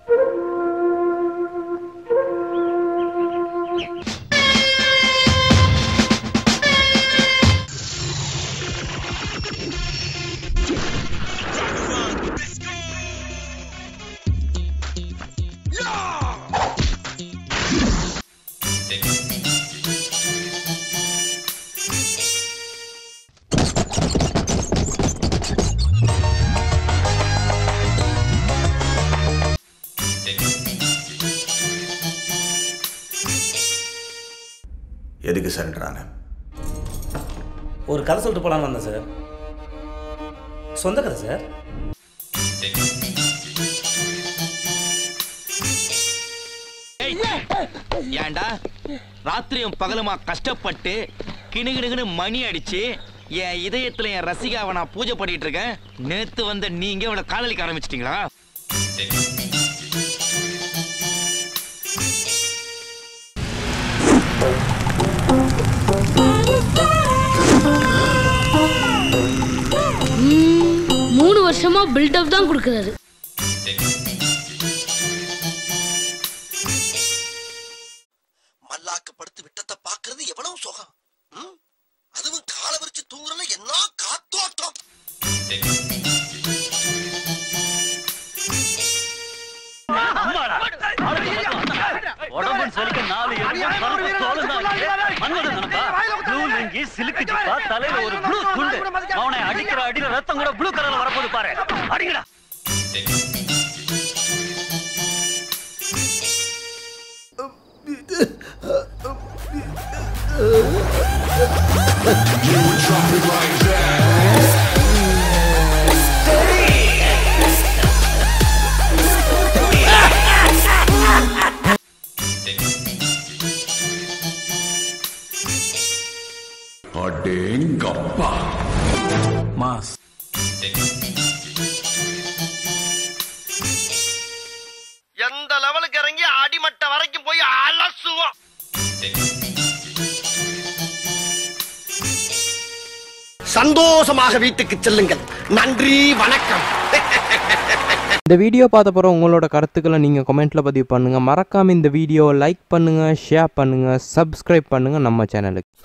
எதுக்கு சரண்டரான ஒரு கதை சொல்லிட்டு போலான்னு வந்தேன் சார் சொந்த கதை சார் ஏன்டா ராத்திரியும் பகலுமா கஷ்டப்பட்டு கிணுகிணுகினு மணி அடிச்சு என் இதயத்துல என் ரசிகாவை நான் பூஜை பண்ணிட்டு இருக்கேன் நேத்து வந்த நீங்க அவளை காதலிக்க ஆரம்பிச்சிட்டீங்களா மூணு வருஷமா பில்டப் தான் கொடுக்குறாரு மல்லாக்க படுத்து விட்டத்தை பாக்குறது எவ்வளவு சுகம் ம்? அதுவும் காலை விரிச்சு தூங்குறல என்ன காத்தோட்டம் உடம்புன்னு சொல்லிக்க நாலு எலும்பும் கருப்பு தோலும் தான் இருக்கு. மன்மதன் நினைப்பா? blue லுங்கி, சிலுக்கு ஜிப்பா, தலையில ஒரு blue துண்டு. அவனை அடிக்கிற அடியில ரத்தம் கூட blue கலர்ல வரப்போகுது பாரு அடிங்கடா அடேங்கப்பா மாஸ் எந்த லெவலுக்கு இறங்கி அடிமட்ட வரைக்கும் போய் அலசுவோம் சந்தோஷமாக வீட்டுக்கு செல்லுங்கள் நன்றி வணக்கம் இந்த வீடியோ பார்த்த பிறகு உங்களோட கருத்துக்களை நீங்கள் கமெண்ட்டில் பதிவு பண்ணுங்கள் மறக்காமல் இந்த வீடியோவை லைக் பண்ணுங்கள் ஷேர் பண்ணுங்கள் சப்ஸ்கிரைப் பண்ணுங்கள் நம்ம சேனலுக்கு